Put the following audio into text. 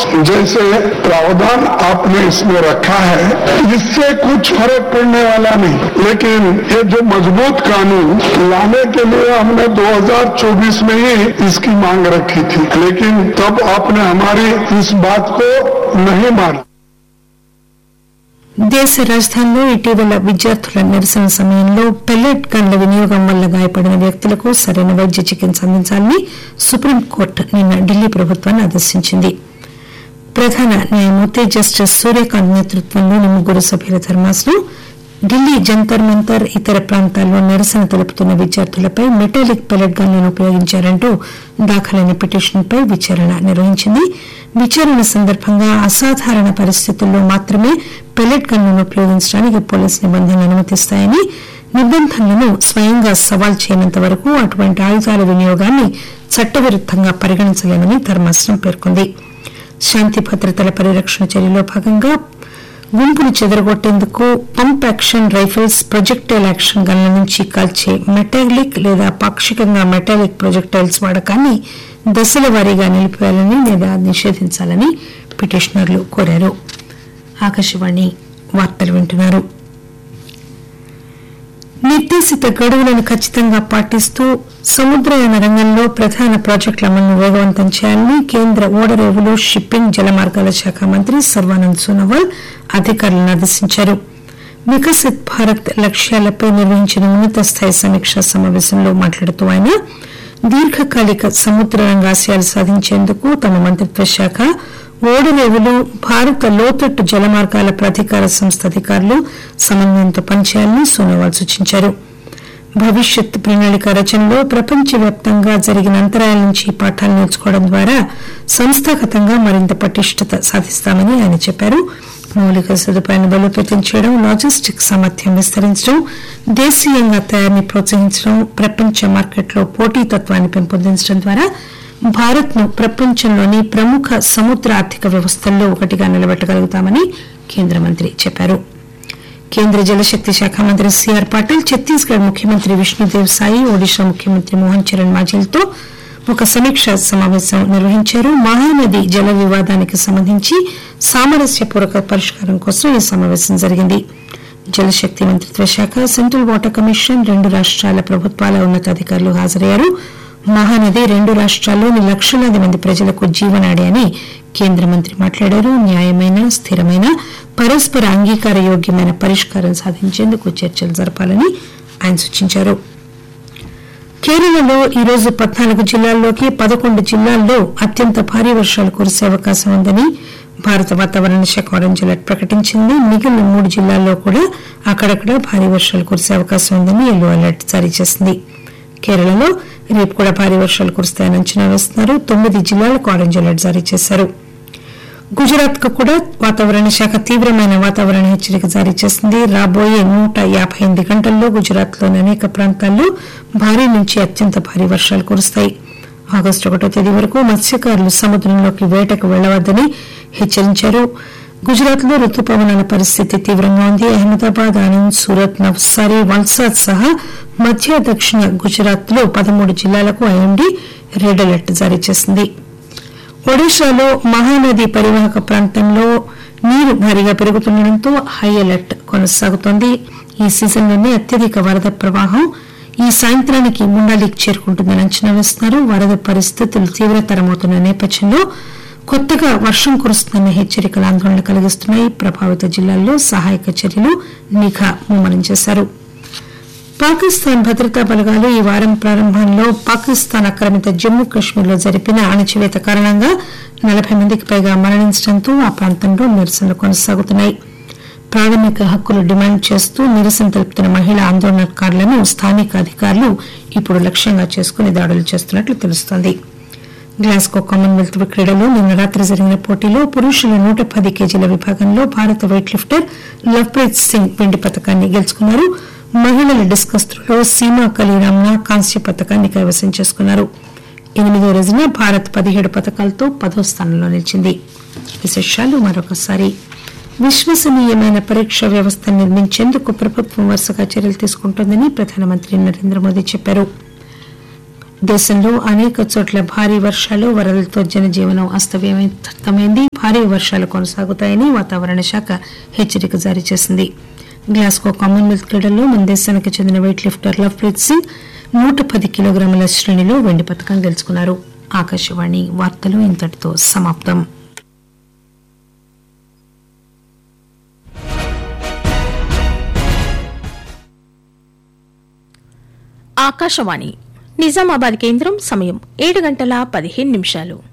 जैसे प्रावधान आपने इसमें रखा है इससे कुछ फर्क पड़ने वाला नहीं लेकिन ये जो मजबूत कानून लाने के लिए हमने 2024 में ही इसकी मांग रखी थी लेकिन तब आपने हमारी इस बात को नहीं माना దేశ రాజధానిలో ఇటీవల విద్యార్థుల నిరసన సమయంలో పెల్లెట్ గన్ల వినియోగం వల్ల గాయపడిన వ్యక్తులకు సరైన వైద్య చికిత్స అందించాలని సుప్రీంకోర్టు నిన్న ఢిల్లీ ప్రభుత్వాన్ని ఆదేశించింది ప్రధాన న్యాయమూర్తి జస్టిస్ సూర్యకాంత్ నేతృత్వంలోని ముగ్గురు సభ్యుల ధర్మాసనం ఢిల్లీ జంతర్ మంతర్ ఇతర ప్రాంతాల్లో నిరసన తెలుపుతున్న విద్యార్థులపై మెటాలిక్ పెల్లెట్ గన్లను ఉపయోగించారంటూ దాఖలైన పిటిషన్పై విచారణ నిర్వహించింది విచారణ సందర్భంగా అసాధారణ పరిస్థితుల్లో మాత్రమే పెల్లెట్ గన్లను ఉపయోగించడానికి పోలీసు నిబంధనలు అనుమతిస్తాయని నిబంధనలను స్వయంగా సవాల్ చేయనంత వరకు అటువంటి ఆయుధాల వినియోగాన్ని చట్టవిరుద్దంగా పరిగణించలేమని ధర్మాసనం పేర్కొంది శాంతి భద్రతల పరిరక్షణ చర్యలో భాగంగా గుంపును చెదరగొట్టేందుకు pump action rifles projectile action గన్ల నుంచి కాల్చే మెటాలిక్ లేదా పాక్షికంగా మెటాలిక్ ప్రొజెక్టైల్స్ వాడకాన్ని దశల వారీగా నిలిపివేయాలని లేదా నిషేధించాలని పిటిషనర్లు కోరారు ఆకాశవాణి వార్తలు వింటున్నారు నిర్దేశిత గడువులను ఖచ్చితంగా పాటిస్తూ సముద్రయాన రంగంలో ప్రధాన ప్రాజెక్టుల అమలును వేగవంతం చేయాలని కేంద్ర ఓడరేవులు షిప్పింగ్ జలమార్గాల శాఖ మంత్రి సర్వానంద్ సోనోవాల్ అధికారులను ఆదేశించారు వికసిత్ భారత్ లక్ష్యాలపై నిర్వహించిన ఉన్నత స్థాయి సమీక్షా సమావేశంలో మాట్లాడుతూ ఆయన దీర్ఘకాలిక సముద్ర రంగ ఆశయాలు సాధించేందుకు తమ మంత్రిత్వ శాఖ ఓడరేవులు భారత లోతట్టు జలమార్గాల ప్రాధికార సంస్థ అధికారులు సమన్వయంతో పనిచేయాలని సోనోవాల్ సూచించారు భవిష్యత్ ప్రణాళిక రచనలో ప్రపంచవ్యాప్తంగా జరిగిన అంతరాయాల నుంచి పాఠాలు నేర్చుకోవడం ద్వారా సంస్థాగతంగా మరింత పటిష్టత సాధిస్తామని ఆయన చెప్పారు మౌలిక సదుపాయాలను బలోపేతం చేయడం లాజిస్టిక్ సామర్థ్యం విస్తరించడం దేశీయంగా తయారీని ప్రోత్సహించడం ప్రపంచ మార్కెట్లో పోటీతత్వాన్ని పెంపొందించడం ద్వారా భారత్ ను ప్రపంచంలోని ప్రముఖ సముద్ర ఆర్థిక వ్యవస్థల్లో ఒకటిగా నిలబెట్టగలుగుతామని కేంద్ర మంత్రి చెప్పారు కేంద్ర జలశక్తి శాఖ మంత్రి సిఆర్ పాటిల్ ఛత్తీస్గఢ్ ముఖ్యమంత్రి విష్ణుదేవ్ సాయి ఒడిశా ముఖ్యమంత్రి మోహన్ చరణ్ మాజీలతో ఒక సమీక్షా సమావేశం నిర్వహించారు మహానది జల వివాదానికి సంబంధించి సామరస్యపూర్వక పరిష్కారం కోసం ఈ సమావేశం జరిగింది జలశక్తి మంత్రిత్వ శాఖ సెంట్రల్ వాటర్ కమిషన్ రెండు రాష్ట్రాల ప్రభుత్వాల ఉన్నతాధికారులు హాజరయ్యారు మహానది రెండు రాష్ట్రాల్లోని లక్షలాది మంది ప్రజలకు జీవనాడి అని కేంద్ర మంత్రి మాట్లాడారు న్యాయమైన స్థిరమైన పరస్పర అంగీకార యోగ్యమైన పరిష్కారం సాధించేందుకు చర్చలు జరపాలని ఆయన సూచించారు కేరళలో ఈరోజు పద్నాలుగు జిల్లాల్లోకి పదకొండు జిల్లాల్లో అత్యంత భారీ వర్షాలు కురిసే అవకాశం ఉందని భారత వాతావరణ శాఖ ఆరెంజ్ అలర్ట్ ప్రకటించింది మిగిలిన మూడు జిల్లాల్లో కూడా అక్కడక్కడ భారీ వర్షాలు కురిసే అవకాశం ఉందని ఎల్లో అలర్ట్ జారీ చేసింది కేరళలో రేపు కూడా భారీ వర్షాలు కురుస్తాయని అంచనా వేస్తున్నారు తొమ్మిది జిల్లాలకు ఆరెంజ్ అలర్ట్ జారీ చేశారు గుజరాత్ కు కూడా వాతావరణ శాఖ తీవ్రమైన వాతావరణ హెచ్చరిక జారీ చేసింది రాబోయే నూట యాభై ఎనిమిది గంటల్లో గుజరాత్ లోని అనేక ప్రాంతాల్లో భారీ నుంచి అత్యంత భారీ వర్షాలు కురుస్తాయి ఆగస్టు ఒకటో తేదీ వరకు మత్స్యకారులు సముద్రంలోకి వేటకు వెళ్లవద్దని హెచ్చరించారు గుజరాత్ లో రుతుపవనాల పరిస్థితి తీవ్రంగా ఉంది అహ్మదాబాద్ ఆనంద్ సూరత్ నవ్సారి వల్సాద్ సహా మధ్య దక్షిణ గుజరాత్ లో పదమూడు జిల్లాలకు ఐఎండీ రెడ్ అలర్ట్ జారీ చేసింది ఒడిశాలో మహానది పరివాహక ప్రాంతంలో నీరు భారీగా పెరుగుతుండటంతో హై అలర్ట్ కొనసాగుతోంది ఈ సీజన్లోనే అత్యధిక వరద ప్రవాహం ఈ సాయంత్రానికి ముండాలికి చేరుకుంటుందని అంచనా వేస్తున్నారు వరద పరిస్థితులు తీవ్రతరమవుతున్న నేపథ్యంలో కొత్తగా వర్షం కురుస్తుందన్న హెచ్చరికలు ఆందోళన కలిగిస్తున్నాయి ప్రభావిత జిల్లాల్లో సహాయక చర్యలు నిఘా ముమ్మరం చేశారు పాకిస్తాన్ భద్రతా బలగాలు ఈ వారం ప్రారంభంలో పాకిస్తాన్ ఆక్రమిత జమ్మూ కశ్మీర్లో జరిపిన అణచివేత కారణంగా నలభై మందికి పైగా మరణించడంతో ఆ ప్రాంతంలో నిరసనలు కొనసాగుతున్నాయి ప్రాథమిక హక్కులు డిమాండ్ చేస్తూ నిరసన తెలుపుతున్న మహిళా ఆందోళనకారులను స్థానిక అధికారులు ఇప్పుడు లక్ష్యంగా చేసుకుని దాడులు చేస్తున్నట్లు తెలుస్తోంది గ్లాస్గో కామన్వెల్త్ క్రీడలో నిన్న రాత్రి జరిగిన పోటీలో పురుషుల నూట పది కేజీల విభాగంలో భారత వెయిట్ లిఫ్టర్ లవ్ప్రీత్ సింగ్ వెండి పథకాన్ని గెలుచుకున్నారు మహిళల డిస్కస్ త్రోలో సీమా కలీరామ్నా కాంస్య పథకాన్ని కైవసం చేసుకున్నారు ఎనిమిదో రోజున భారత్ పదిహేడు పథకాలతో పదో స్థానంలో నిలిచింది విశేషాలు మరొకసారి విశ్వసనీయమైన పరీక్ష వ్యవస్థ నిర్మించేందుకు ప్రభుత్వం వరుసగా చర్యలు తీసుకుంటోందని ప్రధానమంత్రి నరేంద్ర మోదీ చెప్పారు దేశంలో అనేక చోట్ల భారీ వర్షాలు వరదలతో జనజీవనం అస్తవ్యస్తమైంది భారీ వర్షాలు కొనసాగుతాయని వాతావరణ శాఖ హెచ్చరిక జారీ చేసింది గ్లాస్గో కామన్వెల్త్ క్రీడల్లో మన దేశానికి చెందిన వెయిట్ లిఫ్టర్ లవ్ప్రీత్ సింగ్ నూట పది కిలోగ్రాముల శ్రేణిలో వెండి పథకం గెలుచుకున్నారు ఆకాశవాణి వార్తలు ఇంతటితో సమాప్తం ఆకాశవాణి నిజామాబాద్ కేంద్రం సమయం ఏడు గంటల పదిహేను నిమిషాలు